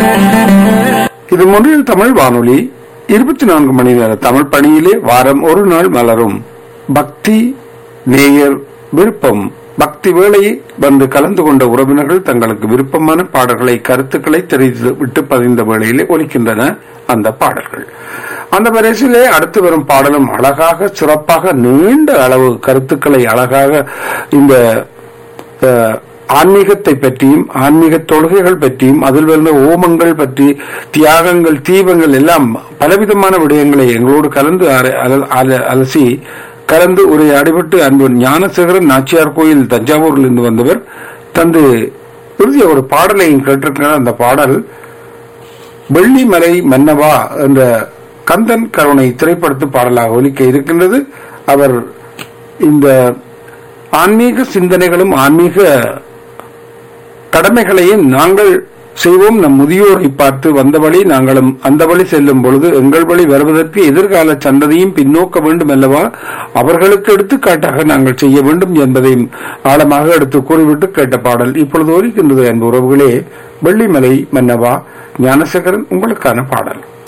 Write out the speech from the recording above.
இது முன்றில் தமிழ் வானொலி இருபத்தி நான்கு மணி நேர தமிழ் பணியிலே வாரம் ஒரு நாள் மலரும் பக்தி நேயர் விருப்பம் பக்தி வேளையை வந்து கலந்து கொண்ட உறவினர்கள் தங்களுக்கு விருப்பமான பாடல்களை கருத்துக்களை தெரிவித்து விட்டு பதிந்த வேளையிலே ஒலிக்கின்றன அந்த பாடல்கள் அந்த வரிசையிலே அடுத்து வரும் பாடலும் அழகாக சிறப்பாக நீண்ட அளவு கருத்துக்களை அழகாக இந்த அஹ், ஆன்மீகத்தை பற்றியும் ஆன்மீக தொழுகைகள் பற்றியும் அதில் வந்த ஓமங்கள் பற்றி தியாகங்கள் தீபங்கள் எல்லாம் பலவிதமான விடயங்களை எங்களோடு கலந்து அர- அல- அல- அலசி கலந்து ஒரு அடிபட்டு அன்பு ஞானசேகரன் நாச்சியார் கோயில் தஞ்சாவூரில் இருந்து வந்தவர் தந்து இறுதிய ஒரு பாடலையும் கேட்டிருக்கிறார் அந்த பாடல் வெள்ளிமலை மன்னவா என்ற கந்தன் கருணை திரைப்படத்து பாடலாக ஒலிக்க இருக்கின்றது அவர் இந்த ஆன்மீக சிந்தனைகளும் ஆன்மீக கடமைகளையும் நாங்கள் செய்வோம் நம் முதியோரை பார்த்து வந்த வழி நாங்களும் அந்த வழி செல்லும் பொழுது எங்கள் வழி வருவதற்கு எதிர்கால சந்ததியும் பின்னோக்க வேண்டும் அல்லவா அவர்களுக்கு எடுத்துக்காட்டாக நாங்கள் செய்ய வேண்டும் என்பதையும் ஆழமாக எடுத்து கூறிவிட்டு கேட்ட பாடல் இப்பொழுது ஒலிக்கின்றது என்ற உறவுகளே வெள்ளிமலை மன்னவா ஞானசேகரன் உங்களுக்கான பாடல்